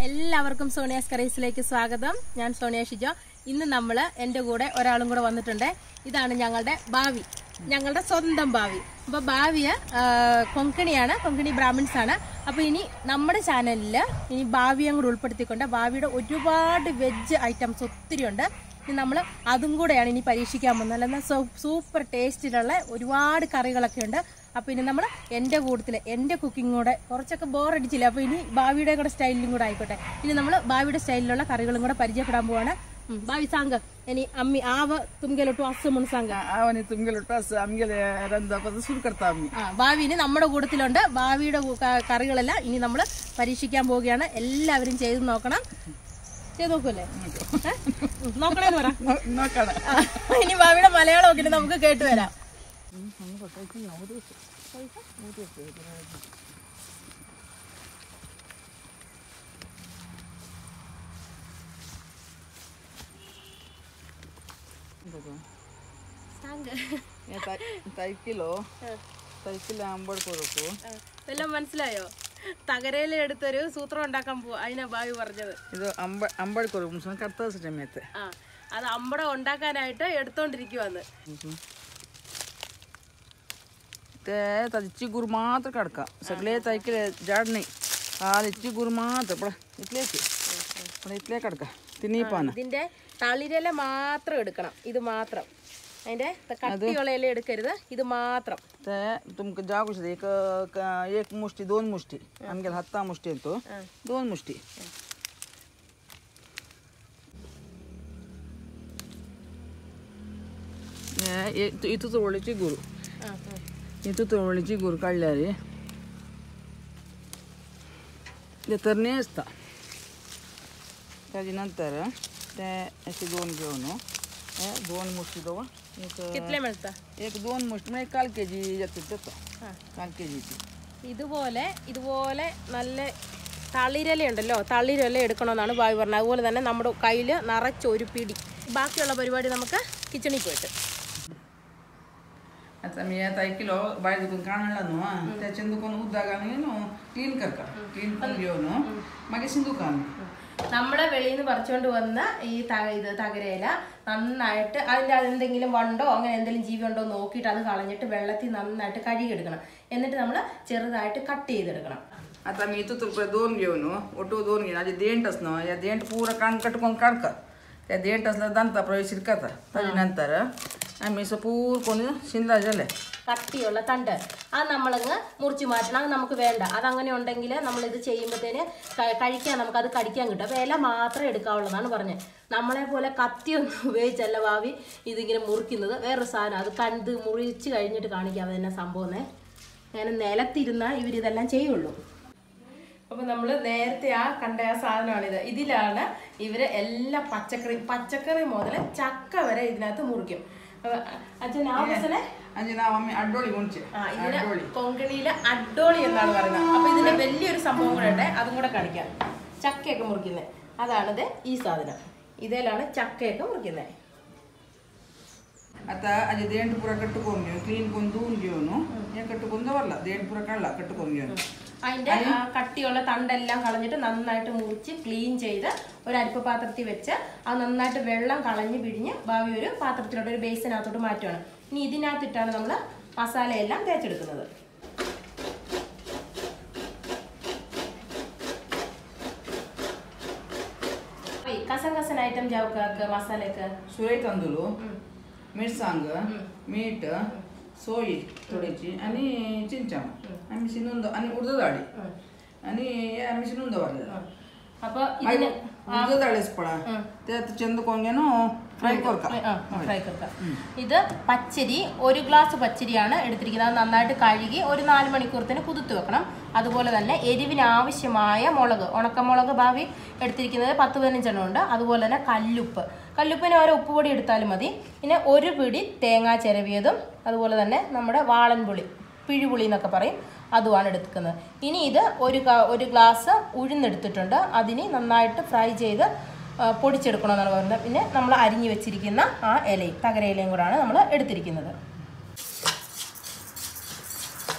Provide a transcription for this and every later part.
എല്ലാവർക്കും സോണിയാസ് കറീസിലേക്ക് സ്വാഗതം ഞാൻ സോണിയ ഷിജോ ഇന്ന് നമ്മൾ എൻ്റെ കൂടെ ഒരാളും കൂടെ വന്നിട്ടുണ്ട് ഇതാണ് ഞങ്ങളുടെ ഭാവി ഞങ്ങളുടെ സ്വന്തം ഭാവി അപ്പൊ ഭാവിയ കൊങ്കണിയാണ് കൊങ്കണി ബ്രാഹ്മിൺസ് ആണ് അപ്പൊ ഇനി നമ്മുടെ ചാനലിൽ ഇനി ഭാവിയും കൂടെ ഉൾപ്പെടുത്തിക്കൊണ്ട് ഭാവിയുടെ ഒരുപാട് വെജ് ഐറ്റംസ് ഒത്തിരി ഉണ്ട് ഇനി നമ്മൾ അതും കൂടെയാണ് ഇനി പരീക്ഷിക്കാൻ പോകുന്നത് എന്നാൽ സൂപ്പർ ടേസ്റ്റിലുള്ള ഒരുപാട് കറികളൊക്കെ ഉണ്ട് അപ്പൊ ഇനി നമ്മൾ എൻ്റെ കൂട്ടത്തിൽ എൻ്റെ കുക്കിംഗ് കൂടെ കുറച്ചൊക്കെ ബോറടിച്ചില്ല അപ്പൊ ഇനി ഭാവിയുടെ കൂടെ സ്റ്റൈലിലും കൂടെ ആയിക്കോട്ടെ ഇനി നമ്മൾ ഭാവിയുടെ സ്റ്റൈലിലുള്ള കറികളും കൂടെ പരിചയപ്പെടാൻ പോവാണ് ಹ್ಮ್, ಬಾವಿ ಸಾಂಗ ಎನಿ ಅಮ್ಮಿ ಆವ തുമ്ಗೆലൊട്ടു അസുമുൺ സാങ്ക ಅವನಿ ತುಂಬಿಗೆಲೊಟ್ಟು ಹಸ ಅಮ್ಗೆಲೆ ರಂದ ಪದ ಸುರು ಕರ್ತಾ ಅಮ್ಮಿ ആ ഭാവിന് നമ്മുടെ കൂട്ടത്തിലുണ്ട് ഭാവിയുടെ കു- ക- കറികളെല്ലാം ഇനി നമ്മൾ പരീക്ഷിക്കാൻ പോവുകയാണ് എല്ലാവരും ചെയ്ത് നോക്കണം ചെയ്ത് നോക്കൂല്ലേ ഏ? ഉം, നോക്കണേന്ന് പറ ನೋಕಣ ആ, ഇനി ഭാവിയുടെ മലയാളം ഒക്കെ നമുക്ക് കേട്ടു വരാം സാങ്ക തൈക്കിലോ തൈക്കില അമ്പട് കൊടുക്കു എല്ലാം മനസ്സിലായോ തകരയിൽ എടുത്തൊരു സൂത്രം ഉണ്ടാക്കാൻ പോവാ അതിനാ ഭാവി പറഞ്ഞത് ಇದು ಅಂಬ ಅಂಬಡ್ ಕೊರು ಮುಸ್ಲಿಂ ಕರ್ತಾ ಸಮೇತ ആ അത് അമ്പടം ഉണ്ടാക്കാനായിട്ട് എടുത്തോണ്ടിരിക്കുവാന്ന് ते ताजी चिगूर मात्र काढका सगळे तैकिले जाड नाही खाली चिगूर मात्र पड इतलेच पण इतले काढका तिन्ही पान ഇതിന്റെ തളിരില മാത്രം എടുക്കണം ഇത് മാത്രം അതിന്റെ ത- കട്ടിയുള്ള ഇല എടുക്കരുത് ഇത് മാത്രം ते तुमका जागू शकता एक क- एक मुष्टी दोन मुष्टी आमगेला हत्ता मुष्टी येतो दोन मुष्टी हे- हे- इथं चवळीची गुर ആ, ആ. इथं चवळीची गुर काढल्या रे ते तरणे असता त्याच्या नंतर ते असे दोन घेऊन हे दोन मुष्टी जवळ एक കിത്തിലെ മെഴുത്ത एक दोन मुष्टी म्हणजे काल के जी येते त्याचं ആ. काल के जीची ഇതുപോലെ ഇതുപോലെ നല്ല തളിരല ഉണ്ടല്ലോ തളിരല എടുക്കണമെന്നാണ് ഭാവി പറഞ്ഞത് അതുപോലെ തന്നെ നമ്മുടെ കയ്യിൽ നിറച്ച് ഒരു പിടി ബാക്കിയുള്ള പരിപാടി നമുക്ക് കിച്ചണിൽ പോയിട്ട് आता मी आता एक किलो बाहेर दुकान काढला न्हू त्याच्यान दुकान उद्दाक आनी न्हू क्लीन करता क्लीन करून घेवन मागीर सिंदूक നമ്മുടെ വെളിയിൽ നിന്ന് പറിച്ചുകൊണ്ട് വന്ന ഈ ത- ഇത് തകരയില നന്നായിട്ട് അതിൻ്റെ എന്തെങ്കിലും വണ്ടോ അങ്ങനെ എന്തെങ്കിലും ജീവി ഉണ്ടോ എന്ന് നോക്കിയിട്ട് അത് കളഞ്ഞിട്ട് വെള്ളത്തിൽ നന്നായിട്ട് കഴുകിയെടുക്കണം എന്നിട്ട് നമ്മൾ ചെറുതായിട്ട് കട്ട് ചെയ്തെടുക്കണം आता मी इथं रुपये दोन घेऊन ओटो दोन घेऊन आधी देंट असणं या देंट पुरा कान कटकून काढका त्या देंट असलं दांता प्रवेश शिरकाता त्याच्यानंतर आम्ही असं पूर कोणी शिंदा झाले കട്ടിയുള്ള തണ്ട് അത് നമ്മളങ്ങ് മുറിച്ച് മാറ്റണം അത് നമുക്ക് വേണ്ട അതങ്ങനെ ഉണ്ടെങ്കിൽ നമ്മളിത് ചെയ്യുമ്പോഴത്തേന് ക- കഴിക്കാൻ നമുക്ക് അത് കടിക്കാൻ കിട്ടും അപ്പോൾ ഇല മാത്രമേ എടുക്കാവുള്ളതാണ് പറഞ്ഞത് നമ്മളെ പോലെ കത്തിയൊന്നും ഉപയോഗിച്ചല്ല ഭാവി ഇതിങ്ങനെ മുറിക്കുന്നത് വേറൊരു സാധനം അത് കണ്ട് മുറിച്ച് കഴിഞ്ഞിട്ട് കാണിക്കാം അതെന്നെ സംഭവമേ അങ്ങനെ നിലത്തിരുന്നാൽ ഇവരിതെല്ലാം ചെയ്യുള്ളൂ അപ്പോൾ നമ്മൾ നേരത്തെ ആ കണ്ട ആ സാധനമാണിത് ഇതിലാണ് ഇവര് എല്ലാ പച്ചക്കറി പച്ചക്കറി മുതൽ ചക്ക വരെ ഇതിനകത്ത് മുറിക്കും അപ്പൊ അച്ഛൻ ആ ബസ്സിനെ म्हणजे नाव आम्ही अड्डोळी म्हणचे ആ ഇതിന് കൊങ്കണിയിലെ അഡ്ഡോളി എന്നാണ് പറയുന്നത് അപ്പൊ ഇതിന്റെ വലിയൊരു സംഭവം കൂടെ ഉണ്ട് അതും കൂടെ കാണിക്കാം ചക്കയൊക്കെ മുറിക്കുന്നത് അതാണിത് ഈ സാധനം ഇതിലാണ് ചക്കയൊക്കെ മുറിക്കുന്നത് आता आधी देंट पुरा कट्टुकोन घेऊन क्लीन करून धुवून घेऊन हे कट्टुकोन जवळला देंट पुरा काढला कट्टुकोन घेऊन അതിന്റെ ആ കട്ടിയുള്ള തണ്ടെല്ലാം കളഞ്ഞിട്ട് നന്നായിട്ട് മുറിച്ച് ക്ലീൻ ചെയ്ത് ഒരു അരിപ്പ പാത്രത്തിൽ വെച്ച് അത് നന്നായിട്ട് വെള്ളം കളഞ്ഞ് പിഴിഞ്ഞ് ഭാവി ഒരു പാത്രത്തിലോട്ട് ഒരു ബേസിനകത്തോട്ട് മാറ്റുകയാണ് ഇനി ഇതിനകത്തിട്ടാണ് നമ്മൾ മസാലയെല്ലാം തേച്ചെടുക്കുന്നത് ഈ കസൻ കസൻ ഐറ്റം ജാവുക മസാലയൊക്കെ सुरई तांदूळ मिरसांग मीठ सोई थोडीची आणि चिंचाम आम्ही शिनून आणि उडद डाळी आणि हे आम्ही शिनून दवरलेलं അപ്പൊ ഇതിന് उडद डाळीच पडा त्यात चंद कोंग्यानो फ्राय करका ആ, ഫ്രൈ കൊടുക്കാം. ഇത് പച്ചരി ഒരു ഗ്ലാസ് പച്ചരിയാണ് എടുത്തിരിക്കുന്നത് അത് നന്നായിട്ട് കഴുകി ഒരു നാല് മണിക്കൂറത്തിന് കുതിർത്ത് വെക്കണം അതുപോലെ തന്നെ എരിവിന് ആവശ്യമായ മുളക് ഉണക്കമുളക് ഭാവി എടുത്തിരിക്കുന്നത് പത്ത് പതിനഞ്ചെണ്ണം ഉണ്ട് അതുപോലെ തന്നെ കല്ലുപ്പ് കല്ലുപ്പിന് ഓരോ ഉപ്പുപൊടി എടുത്താലും മതി പിന്നെ ഒരു പിടി തേങ്ങ ചിരവിയതും അതുപോലെ തന്നെ നമ്മുടെ വാളൻപുളി പിഴുപുളി എന്നൊക്കെ പറയും അതുമാണ് എടുക്കുന്നത് ഇനി ഇത് ഒരു ക- ഒരു ഗ്ലാസ് ഉഴുന്നെടുത്തിട്ടുണ്ട് അതിന് നന്നായിട്ട് ഫ്രൈ ചെയ്ത് ആ, പൊടിച്ചെടുക്കണമെന്നാണ് പറയുന്നത് പിന്നെ നമ്മൾ അരിഞ്ഞു വെച്ചിരിക്കുന്ന ആ ഇലയും തകര ഇലയും കൂടാണ് നമ്മൾ എടുത്തിരിക്കുന്നത്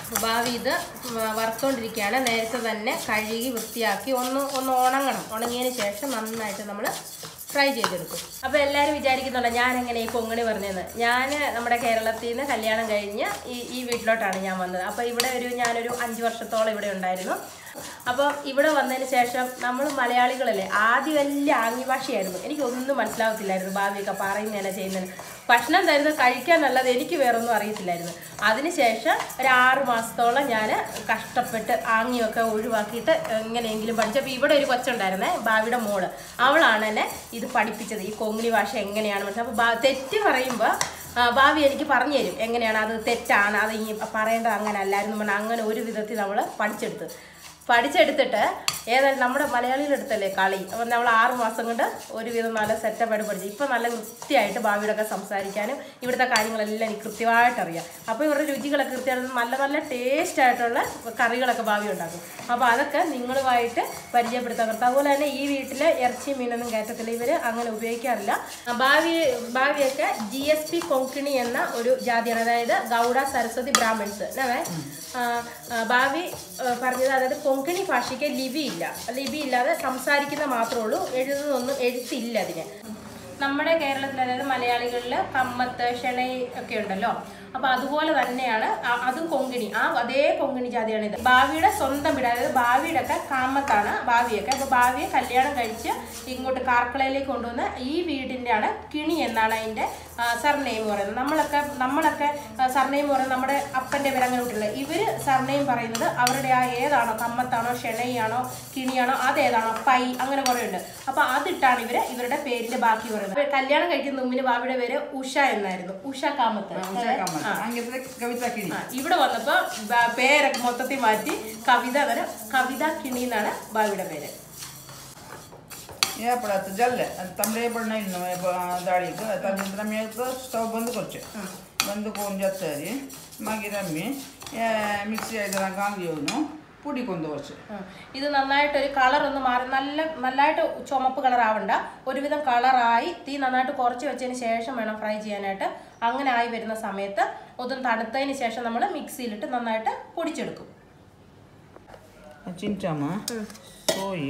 ഭാവി ഇത് വ- വറുത്തോണ്ടിരിക്കുകയാണ് നേരത്തെ തന്നെ കഴുകി വൃത്തിയാക്കി ഒന്ന് ഒന്ന് ഉണങ്ങണം ഉണങ്ങിയതിന് ശേഷം നന്നായിട്ട് നമ്മൾ ഫ്രൈ ചെയ്തെടുക്കും അപ്പോൾ എല്ലാവരും വിചാരിക്കുന്നുണ്ട് ഞാൻ എങ്ങനെ ഈ കൊങ്ങണി പറഞ്ഞതെന്ന് ഞാൻ നമ്മുടെ കേരളത്തിൽ നിന്ന് കല്യാണം കഴിഞ്ഞ് ഈ ഈ വീട്ടിലോട്ടാണ് ഞാൻ വന്നത് അപ്പോൾ ഇവിടെ ഒരു ഞാനൊരു അഞ്ച് വർഷത്തോളം ഇവിടെ ഉണ്ടായിരുന്നു അപ്പോൾ ഇവിടെ വന്നതിന് ശേഷം നമ്മൾ മലയാളികളല്ലേ ആദ്യം വലിയ ആംഗ്യ ഭാഷയായിരുന്നു എനിക്കൊന്നും മനസ്സിലാവത്തില്ലായിരുന്നു ഭാവിയൊക്കെ പറയുന്നതന്നെ ചെയ്യുന്നതിന് ഭക്ഷണം തരുന്നത് കഴിക്കാനുള്ളത് എനിക്ക് വേറൊന്നും അറിയത്തില്ലായിരുന്നു അതിനുശേഷം ഒരു ആറ് മാസത്തോളം ഞാൻ കഷ്ടപ്പെട്ട് ആംഗ്യമൊക്കെ ഒഴിവാക്കിയിട്ട് എങ്ങനെയെങ്കിലും പഠിച്ചു അപ്പോൾ ഇവിടെ ഒരു കൊച്ചുണ്ടായിരുന്നേ ഭാവിയുടെ മോള് അവളാണ് എന്നെ ഇത് പഠിപ്പിച്ചത് ഈ കൊങ്ങിണി ഭാഷ എങ്ങനെയാണ് മനസ്സിലായത് അപ്പോൾ തെറ്റ് പറയുമ്പോൾ ആ, ഭാവി എനിക്ക് പറഞ്ഞു തരും എങ്ങനെയാണ് അത് തെറ്റാണ് അത് ഈ പറയേണ്ടത് അങ്ങനെ അല്ലായിരുന്നു പറഞ്ഞാൽ അങ്ങനെ ഒരു വിധത്തിൽ നമ്മൾ പഠിച്ചെടുത്ത് പഠിച്ചെടുത്തിട്ട് ഏതായാലും നമ്മുടെ മലയാളികളുടെ അടുത്തല്ലേ കളി അപ്പം നമ്മൾ ആറ് മാസം കൊണ്ട് ഒരുവിധം നല്ല സെറ്റപ്പായിട്ട് പഠിച്ചു ഇപ്പം നല്ല വൃത്തിയായിട്ട് ഭാവിയോടൊക്കെ സംസാരിക്കാനും ഇവിടുത്തെ കാര്യങ്ങളെല്ലാം എനിക്ക് കൃത്യമായിട്ട് അറിയാം അപ്പോൾ ഇവരുടെ രുചികളൊക്കെ കൃത്യമായിട്ട് നല്ല നല്ല ടേസ്റ്റ് ആയിട്ടുള്ള കറികളൊക്കെ ഭാവി ഉണ്ടാക്കും അപ്പോൾ അതൊക്കെ നിങ്ങളുമായിട്ട് പരിചയപ്പെടുത്താൻ പറ്റും അതുപോലെ തന്നെ ഈ വീട്ടിൽ ഇറച്ചി മീനൊന്നും കയറ്റത്തില്ല ഇവർ അങ്ങനെ ഉപയോഗിക്കാറില്ല ആ, ഭാവി ഭാവിയൊക്കെ ജി എസ് പി കൊങ്കിണി എന്ന ഒരു ജാതിയാണ് അതായത് ഗൗഡ സരസ്വതി ബ്രാഹ്മിൺസ് അല്ലേ ആ, ആ, ഭാവി ആ, പറഞ്ഞത് അതായത് കൊങ്കിണി ഭാഷയ്ക്ക് ലിപി ഇല്ല ലിപി ഇല്ലാതെ സംസാരിക്കുന്ന മാത്രമേ ഉള്ളൂ എഴുതുന്നൊന്നും എഴുത്തില്ല അതിന് നമ്മുടെ കേരളത്തിൽ അതായത് മലയാളികളിൽ കമ്മത്ത് ഷെണൈ ഒക്കെ ഉണ്ടല്ലോ അപ്പൊ അതുപോലെ തന്നെയാണ് ആ- അതും കൊങ്കിണി ആ അതേ കൊങ്കിണി ജാതിയാണ് ഇത് ഭാവിയുടെ സ്വന്തം വീട് അതായത് ഭാവിയുടെ ഒക്കെ കാമത്താണ് ഭാവിയൊക്കെ അപ്പൊ ഭാവിയെ കല്യാണം കഴിച്ച് ഇങ്ങോട്ട് കാർക്കളയിലേക്ക് കൊണ്ടുവന്ന് ഈ വീടിന്റെ ആണ് കിണി എന്നാണ് അതിന്റെ സർനെയിം പറയുന്നത് നമ്മളൊക്കെ നമ്മളൊക്കെ സർനെയിം പറയുന്നത് നമ്മുടെ അപ്പന്റെ പേര് അങ്ങനെ ഉണ്ടല്ലോ ഇവര് സർനെയിം പറയുന്നത് അവരുടെ ആ ഏതാണോ കമ്മത്താണോ ഷെണയാണോ കിണിയാണോ അതേതാണോ പൈ അങ്ങനെ കുറെ ഉണ്ട് അപ്പൊ അതിട്ടാണ് ഇവര് ഇവരുടെ പേരിന്റെ ബാക്കി പറയുന്നത് ഇവര് കല്യാണം കഴിക്കുന്ന മുമ്പിന് ഭാവിയുടെ പേര് ഉഷ എന്നായിരുന്നു ഉഷ കാമത്ത് ഉച്ചക്കാമത്ത് അങ്ങനെ കവിത കിണി ആ, ഇവിടെ വന്നപ്പോ ബ- പേരൊക്കെ മൊത്തത്തിൽ മാറ്റി കവിത വരെ കവിത കിണി എന്നാണ് ഭാവിയുടെ പേര് हे पडत जाल्ले तांबडे पडना इल्लो दाळीक ताजे आमी स्टव बंद करचे बंद करून जातरी मागीर आमी मिक्सी आयदनां घालून घेवन पुडी करून दवरचे ആ, ഇത് നന്നായിട്ട് ഒരു കളർ ഒന്ന് മാറി നല്ല നല്ലതായിട്ട് ചുമപ്പ് കളർ ആവണ്ട ഒരുവിധം കളറായി തീ നന്നായിട്ട് കുറച്ച് വെച്ചതിന് ശേഷം വേണം ഫ്രൈ ചെയ്യാനായിട്ട് അങ്ങനെ ആയി വരുന്ന സമയത്ത് ഒന്ന് തണുത്തതിന് ശേഷം നമ്മൾ മിക്സിയിലിട്ട് നന്നായിട്ട് പൊടിച്ചെടുക്കും चिंचाम सोय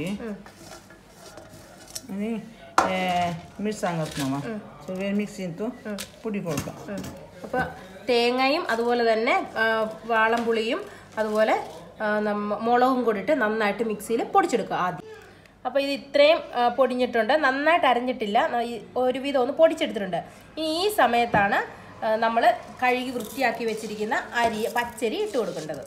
आनी मिरसांग आसता सगळे मिक्सीन तूं पुडी करता അപ്പോൾ തേങ്ങയും അതുപോലെ തന്നെ ആ, വാളംപുളിയും അതുപോലെ ആ, നമ്മ മുളകും കൂടിയിട്ട് നന്നായിട്ട് മിക്സിയിൽ പൊടിച്ചെടുക്കുക ആദ്യം അപ്പോൾ ഇത് ഇത്രയും ആ, പൊടിഞ്ഞിട്ടുണ്ട് നന്നായിട്ട് അരഞ്ഞിട്ടില്ല ന- ഈ ഒരുവിധം ഒന്ന് പൊടിച്ചെടുത്തിട്ടുണ്ട് ഇനി ഈ സമയത്താണ് നമ്മൾ കഴുകി വൃത്തിയാക്കി വെച്ചിരിക്കുന്ന അരി പച്ചരി ഇട്ട് കൊടുക്കേണ്ടത്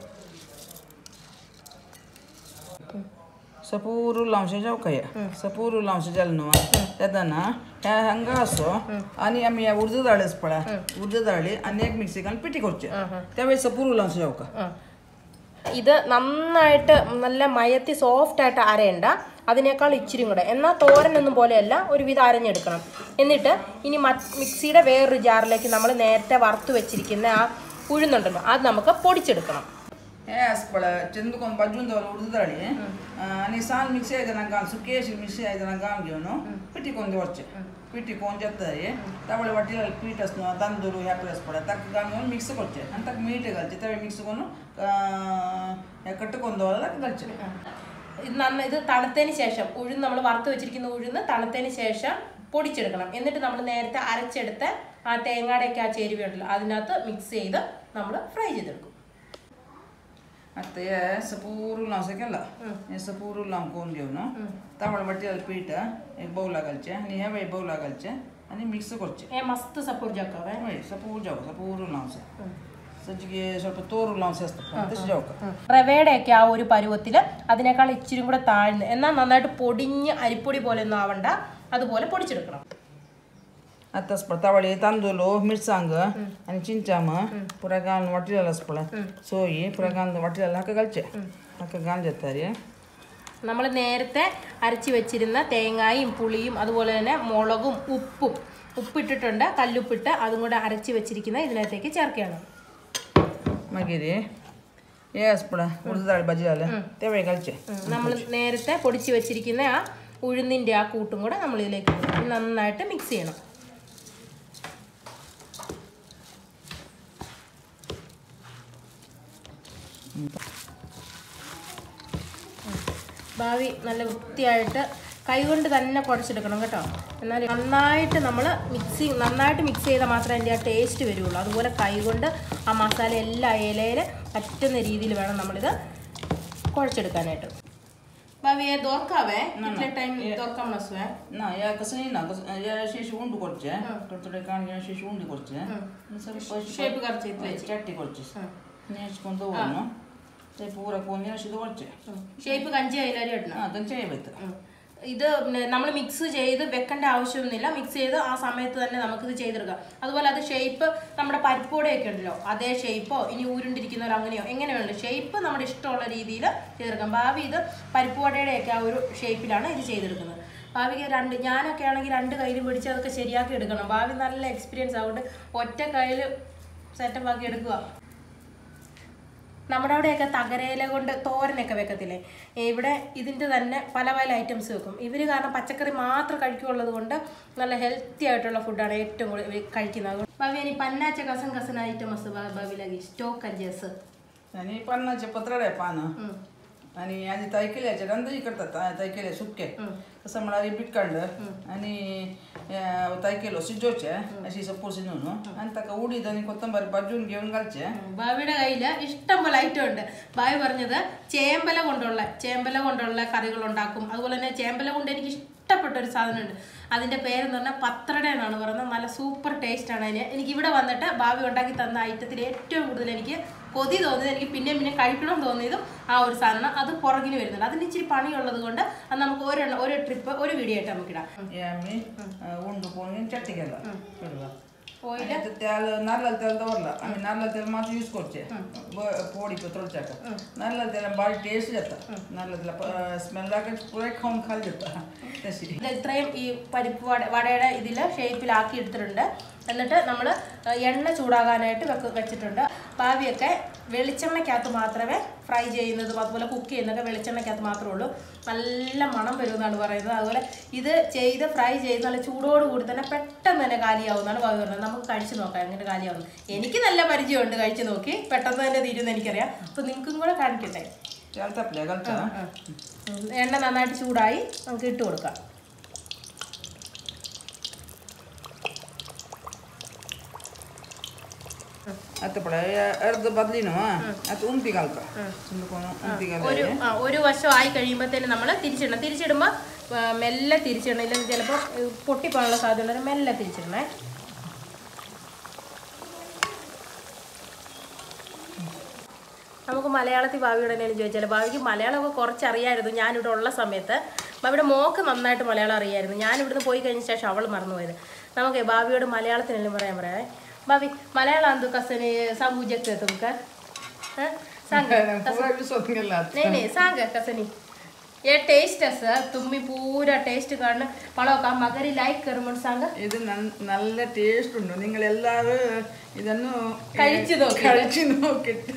सपूर लावशें जावकाय सपूर लावशें जालें न्हू तेन्ना हे हांगा असो आनी आमी हे उर्द दाळी आसा पळय उर्द दाळी आनी एक मिक्सी घालून पिटी करचे त्या वेळी सपूर लावशें जावका ആ. ഇത് നന്നായിട്ട് നല്ല മയത്തി സോഫ്റ്റ് ആയിട്ട് അരയണ്ട അതിനേക്കാൾ ഇച്ചിരി കൂടെ എന്നാൽ തോരനൊന്നും പോലെയല്ല ഒരുവിധം അരഞ്ഞെടുക്കണം എന്നിട്ട് ഇനി മറ്റ് മിക്സിയുടെ വേറൊരു ജാറിലേക്ക് നമ്മൾ നേരത്തെ വറുത്ത് വെച്ചിരിക്കുന്ന ആ ഉഴുന്നുണ്ടല്ലോ അത് നമുക്ക് പൊടിച്ചെടുക്കണം हे आसा पळय चंद कोण भाजून दवरला उर्द दाळी आनी सान मिक्सी आयदनां घालून सुकी अशी मिक्सी आयदनां घालून घेवन पिटी करून दवरचे पिटी करून जातरी त्या वेळी वाटी पीठ आसा न्हू तांदूळ ह्या पळय आसा पळय ताका घालून मिक्स करचे आनी ताका मीठ घालचे त्या वेळी मिक्स करून हे कट्ट करून दवरला ताका घालचे ഇത് നന്ന ഇത് തണുത്തതിന് ശേഷം ഉഴുന്ന് നമ്മൾ വറുത്ത് വെച്ചിരിക്കുന്ന ഉഴുന്ന് തണുത്തതിന് ശേഷം പൊടിച്ചെടുക്കണം എന്നിട്ട് നമ്മൾ നേരത്തെ അരച്ചെടുത്ത ആ തേങ്ങയുടെയൊക്കെ ആ ചേരുവയുണ്ടല്ലോ അതിനകത്ത് മിക്സ് ചെയ്ത് നമ്മൾ ഫ്രൈ ചെയ്തെടുക്കും आता हे सपूर लावसो केला हे सपूर लावन करून घेवन तांबडे वाटी पीठ एक बौला घालचे आनी हे वेळी बौला घालचे आनी मिक्स करचे ഏ മസ്ത് സപ്പോർട്ട് ജാക്കാവേ हय सपूर जावं सपूर लावसो ಸಜ್ಜಿಗೆ ಸ್ವಲ್ಪ ತೋರು ಲಾಂಗ್ಸ್ ತಷ್ಟು ಜಾವಕ റവയുടെ ഒക്കെ ആ ഒരു പരുവത്തിൽ അതിനേക്കാൾ ഇച്ചിരി കൂടെ താഴ്ന്ന് എന്നാൽ നന്നായിട്ട് പൊടിഞ്ഞ് അരിപ്പൊടി പോലെ ഒന്നും ആവണ്ട അതുപോലെ പൊടിച്ചെടുക്കണം आतांच पळय तावळी तांदूळ मिरसांग आनी चिंचाम पुरा घालून वाटिलेलो आसा पळय सोय पुरा घालून वाटिलेलो हाका घालचे हाका घालून जाता रे നമ്മൾ നേരത്തെ അരച്ച് വെച്ചിരുന്ന തേങ്ങായും പുളിയും അതുപോലെ തന്നെ മുളകും ഉപ്പും ഉപ്പിട്ടിട്ടുണ്ട് കല്ലുപ്പിട്ട് അതും കൂടെ അരച്ച് വെച്ചിരിക്കുന്ന ഇതിനകത്തേക്ക് ചേർക്കുകയാണ് मागीर हे आसा पळय उडद दाळ भाजी जालें ते वेळी घालचे നമ്മൾ നേരത്തെ പൊടിച്ച് വെച്ചിരിക്കുന്ന ആ ഉഴുന്നിൻ്റെ ആ കൂട്ടും കൂടെ നമ്മൾ ഇതിലേക്ക് ഇടും. ഇത് നന്നായിട്ട് മിക്സ് ചെയ്യണം ഭാവി നല്ല വൃത്തിയായിട്ട് കൈകൊണ്ട് തന്നെ കുഴച്ചെടുക്കണം കേട്ടോ എന്നാൽ നന്നായിട്ട് നമ്മൾ മിക്സി നന്നായിട്ട് മിക്സ് ചെയ്താൽ മാത്രമേ അതിൻ്റെ ആ ടേസ്റ്റ് വരുള്ളൂ അതുപോലെ കൈകൊണ്ട് ആ മസാല എല്ലാ ഇലയിൽ പറ്റുന്ന രീതിയിൽ വേണം നമ്മളിത് കുഴച്ചെടുക്കാനായിട്ട് ഭാവിയെ ദോർക്കാവേ ഇത്ര ടൈം ദോർക്കാൻ മനസ്സുവേ ನಾ ಯಾಕೆ ಸೀನಾ ಶೇಷ ಉಂಡು ಕೊಡ್ಚೆ ತೊಡೆ ಕಾಣಿಗೆ ಶೇಷ ಉಂಡು ಕೊಡ್ಚೆ ಸ್ವಲ್ಪ ഷേപ്പ് കറച്ച് ಚಟ್ಟಿ ಕೊಡ್ಚೆ ನೇಚ್ಕೊಂಡು ಹೋಗೋನು ಪೂರ ಕೊಂದು ನೆನೆಸಿದ ಕೊಡ್ಚೆ ഷേപ്പ് കഞ്ചി അതിലരി ഇടണം ಅದನ್ನು ചെയ്യಬೇಕು ഉം. ഇത് നമ്മൾ മിക്സ് ചെയ്ത് വെക്കേണ്ട ആവശ്യമൊന്നുമില്ല മിക്സ് ചെയ്ത് ആ സമയത്ത് തന്നെ നമുക്കിത് ചെയ്തെടുക്കാം അതുപോലെ അത് ഷേപ്പ് നമ്മുടെ പരിപ്പോടെയൊക്കെ ഉണ്ടല്ലോ അതേ ഷേപ്പോ ഇനി ഉരുണ്ടിരിക്കുന്നവരോ അങ്ങനെയോ എങ്ങനെ വേണ്ട ഷേപ്പ് നമ്മുടെ ഇഷ്ടമുള്ള രീതിയിൽ ചെയ്തെടുക്കാം ഭാവി ഇത് പരിപ്പുവടയുടെയൊക്കെ ആ ഒരു ഷേപ്പിലാണ് ഇത് ചെയ്തെടുക്കുന്നത് ഭാവിക്ക് രണ്ട് ഞാനൊക്കെ ആണെങ്കിൽ രണ്ട് കയ്യിൽ പിടിച്ച് അതൊക്കെ ശരിയാക്കി എടുക്കണം ഭാവി നല്ല എക്സ്പീരിയൻസ് അതുകൊണ്ട് ഒറ്റ കയ്യിൽ സെറ്റപ്പ് ആക്കി എടുക്കുക നമ്മുടെ അവിടെയൊക്കെ തകരയില കൊണ്ട് തോരനൊക്കെ വെക്കത്തില്ലേ ഇവിടെ ഇതിൻ്റെ തന്നെ പല പല ഐറ്റംസ് വെക്കും ഇവർ കാരണം പച്ചക്കറി മാത്രം കഴിക്കുള്ളത് കൊണ്ട് നല്ല ഹെൽത്തി ആയിട്ടുള്ള ഫുഡാണ് ഏറ്റവും കൂടുതൽ ഇവര് കഴിക്കുന്നത് ഭവ്യ നീ പന്നാച്ച കസൻ കസൻ ഐറ്റംസ് ഭവിലകി സ്റ്റോക്ക് അഞ്ചേസ് आणि पन्नासचे पत्राडे पानं आणि आधी ताई केल्याचे रंधही करतात ता- ताई केले सुके तसं मला रिपीट काढलं आणि अं, ताई केलो शिजोचे अशी सपोर शिजवून आणि ताका उडीद आणि कोथंबरी भाजून घेऊन घालचे ഭാവിയുടെ കയ്യിൽ ഇഷ്ടം പോലെ ഐറ്റം ഉണ്ട് ഭാവി പറഞ്ഞത് ചേമ്പല കൊണ്ടുള്ള ചേമ്പല കൊണ്ടുള്ള കറികൾ ഉണ്ടാക്കും അതുപോലെ തന്നെ ചേമ്പല കൊണ്ട് എനിക്ക് ഇഷ്ടപ്പെട്ട ഒരു സാധനമുണ്ട് അതിന്റെ പേരെന്ന് പറഞ്ഞാൽ പത്രട എന്നാണ് പറയുന്നത് നല്ല സൂപ്പർ ടേസ്റ്റ് ആണ് അതിന് എനിക്ക് ഇവിടെ വന്നിട്ട് ഭാവി ഉണ്ടാക്കി തന്ന ഐറ്റത്തിൽ ഏറ്റവും കൂടുതൽ എനിക്ക് കൊതി തോന്നിയത് എനിക്ക് പിന്നെയും പിന്നെ കഴിക്കണം തോന്നിയതും ആ ഒരു സാധനം അത് പുറകിന് വരുന്നുണ്ട് അതിന് ഇച്ചിരി പണിയുള്ളത് കൊണ്ട് അത് നമുക്ക് ഒരെണ്ണം ഒരു ട്രിപ്പ് ഒരു വീഡിയോ ആയിട്ട് നമുക്കിടാം हे आम्ही अं, उंडू पोळून चट्टी केला केला. ഓയിൽ आणि ते त्याल नारळाला तेल दवरला आम्ही नारळाला तेल मात्र यूज करचे ब- पोळी पेट्रोलच्या नारळाला त्याला बारी टेस्ट येतात नारळाला त्याला स्मेल लागत पुरे खाऊन खाली देतात तशी ഇത് ഇത്രയും ഈ പരിപ്പ് വട വടയുടെ ഇതിൽ ഷേപ്പിലാക്കി എടുത്തിട്ടുണ്ട് എന്നിട്ട് നമ്മൾ എണ്ണ ചൂടാകാനായിട്ട് വെക്ക് വെച്ചിട്ടുണ്ട് ഭാവിയൊക്കെ വെളിച്ചെണ്ണയ്ക്കകത്ത് മാത്രമേ ഫ്രൈ ചെയ്യുന്നതും അതുപോലെ കുക്ക് ചെയ്യുന്നതൊക്കെ വെളിച്ചെണ്ണയ്ക്കകത്ത് മാത്രമേ ഉള്ളൂ നല്ല മണം വരുമെന്നാണ് പറയുന്നത് അതുപോലെ ഇത് ചെയ്ത് ഫ്രൈ ചെയ്ത് നല്ല ചൂടോടുകൂടി തന്നെ പെട്ടെന്ന് തന്നെ കാലിയാവുമെന്നാണ് ഭാവി പറയുന്നത് നമുക്ക് കഴിച്ച് നോക്കാം എങ്ങനെ കാലിയാവുന്നു എനിക്ക് നല്ല പരിചയമുണ്ട് കഴിച്ച് നോക്കി പെട്ടെന്ന് തന്നെ തീരുമെന്ന് എനിക്കറിയാം അപ്പോൾ നിങ്ങൾക്കും കൂടെ കാണിക്കട്ടെ त्याला तापल्या घालता ഉം. എണ്ണ നന്നായിട്ട് ചൂടായി നമുക്ക് ഇട്ട് കൊടുക്കാം आता पळा अर्ध बदली ना आता उमटी घालता समजा कोण उमटी ഒരു घालायची ആ, ഒരു വശം ആയി കഴിയുമ്പോഴത്തേന് നമ്മൾ തിരിച്ചിടണം തിരിച്ചിടുമ്പോൾ മെല്ലെ തിരിച്ചിടണം ഇല്ലെങ്കിൽ ചിലപ്പോൾ പൊട്ടിപ്പോകാനുള്ള സാധ്യത ഉണ്ട് മെല്ലെ തിരിച്ചിടണേ നമുക്ക് മലയാളത്തിൽ ഭാവിയോട് തന്നെ ചോദിച്ചാൽ ഭാവിക്ക് മലയാളമൊക്കെ കുറച്ച് അറിയായിരുന്നു ഞാനിവിടെ ഉള്ള സമയത്ത് ഭാവിയുടെ മോക്ക് നന്നായിട്ട് മലയാളം അറിയായിരുന്നു ഞാൻ ഇവിടുന്ന് പോയി കഴിഞ്ഞ ശേഷം അവൾ മറന്നുപോയത് നമുക്ക് ഭാവിയോട് മലയാളത്തിനെല്ലാം പറയാൻ പറയാം ഭാവി മലയാളം എന്തു കസന് സമൂജക്ക് തുമക്ക് सांग पुरा विसरून गेला नाही नाही सांग कसं नाही हे टेस्ट असं तुम्ही पुरा टेस्ट करणं पळव का मगरी लाईक कर म्हणून सांग ಇದು ನನ್- നല്ല ಟೇಸ್ಟ್ ಉಂಟು ನಿಗಳೆಲ್ಲರೂ ಇದನ್ನು കഴിച്ചു നോക്കി. കഴിച്ചു നോക്കിട്ട്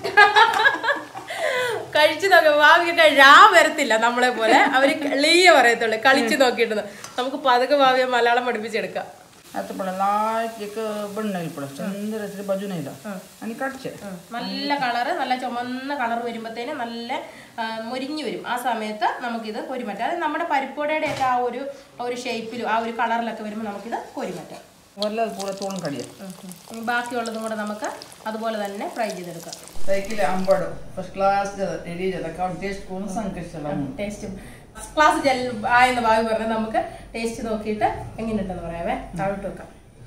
കഴിച്ചു നോക്കാം ഭാവിയൊക്കെ രാ വരത്തില്ല നമ്മളെ പോലെ അവര് കളിയ പറയത്തുള്ളൂ കളിച്ചു നോക്കിയിട്ട് നമുക്ക് പതുക്കെ ഭാവിയെ മലയാളം പഠിപ്പിച്ചെടുക്കാം आता पण लाईट एक बंद नाही पडत चंद्र असली बाजू नाही आणि काढचे നല്ല കളറ് നല്ല ചുമന്ന കളർ വരുമ്പോഴത്തേന് നല്ല ആ, മുരിഞ്ഞു വരും ആ സമയത്ത് നമുക്കിത് കൊരിമാറ്റാം അത് നമ്മുടെ പരിപ്പോടയുടെ ഒക്കെ ആ ഒരു ആ ഒരു ഷേപ്പിലും ആ ഒരു കളറിലൊക്കെ വരുമ്പോൾ നമുക്കിത് കൊരിമാറ്റാം वरला पुरा तोडून काढूया ഇനി ബാക്കിയുള്ളതും കൂടെ നമുക്ക് അതുപോലെ തന്നെ ഫ്രൈ ചെയ്തെടുക്കാം सायकल आंबड फर्स्ट क्लास रेडी झाला काढून टेस्ट करून सांग कशाला ടേസ്റ്റ് ഫസ്റ്റ് ക്ലാസ് ജെൽ ആയെന്ന് ഭാവി പറഞ്ഞാൽ നമുക്ക് ടേസ്റ്റ് നോക്കിയിട്ട് എങ്ങനെയുണ്ടെന്ന് പറയാവേ താഴോട്ട് വെക്കാം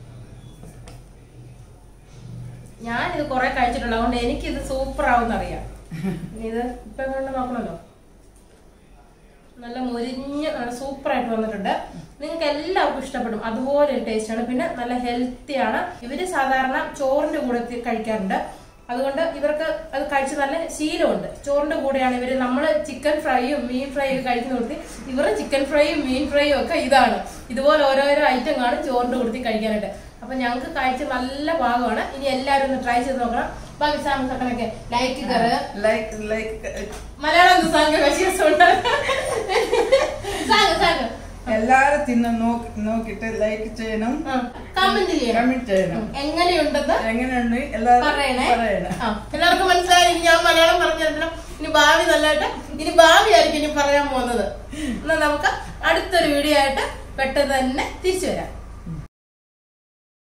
ഞാനിത് കുറെ കഴിച്ചിട്ടുണ്ട് അതുകൊണ്ട് എനിക്കിത് സൂപ്പർ ആവുമെന്ന് അറിയാം ഇത് ഇപ്പം കൊണ്ട് നോക്കണല്ലോ നല്ല മുരിഞ്ഞ് നല്ല സൂപ്പർ ആയിട്ട് വന്നിട്ടുണ്ട് നിങ്ങൾക്ക് എല്ലാവർക്കും ഇഷ്ടപ്പെടും അതുപോലെ ഒരു ടേസ്റ്റ് ആണ് പിന്നെ നല്ല ഹെൽത്തി ആണ് ഇവര് സാധാരണ ചോറിന്റെ കൂടെ തി- കഴിക്കാറുണ്ട് അതുകൊണ്ട് ഇവർക്ക് അത് കഴിച്ച് നല്ല ശീലമുണ്ട് ചോറിന്റെ കൂടെയാണ് ഇവര് നമ്മള് ചിക്കൻ ഫ്രൈയും മീൻ ഫ്രൈയും ഒക്കെ കഴിക്കുന്ന കൊടുത്ത് ഇവർ ചിക്കൻ ഫ്രൈയും മീൻ ഫ്രൈയും ഒക്കെ ഇതാണ് ഇതുപോലെ ഓരോരോ ഐറ്റം കാണും ചോറിന്റെ കൊടുത്ത് കഴിക്കാനായിട്ട് അപ്പൊ ഞങ്ങൾക്ക് കഴിച്ച് നല്ല ഭാഗമാണ് ഇനി എല്ലാവരും ഒന്ന് ട്രൈ ചെയ്ത് നോക്കണം ബാക്കി സാധനങ്ങളൊക്കെ ലൈക്ക് കറ് लाईक लाईक മലയാളം സാങ്ക കശി സാങ് സാങ് എല്ലാരും തിന്ന് നോക്കി നോക്കിട്ട് ലൈക്ക് ചെയ്യണം കമന്റ് ചെയ്യണം കമന്റ് ചെയ്യണം എങ്ങനെയുണ്ടെന്ന് എങ്ങനെയുണ്ട് എല്ലാവരും പറയണേ പറയണം ആ, എല്ലാവർക്കും മനസ്സിലായി ഞാൻ മലയാളം പറഞ്ഞു തരണം ഇനി ഭാവി നല്ലതായിട്ട് ഇനി ഭാവി ആയിരിക്കും ഇനി പറയാൻ പോകുന്നത് എന്നാൽ നമുക്ക് അടുത്തൊരു വീഡിയോ ആയിട്ട് പെട്ടെന്ന് തന്നെ തിരിച്ചു വരാം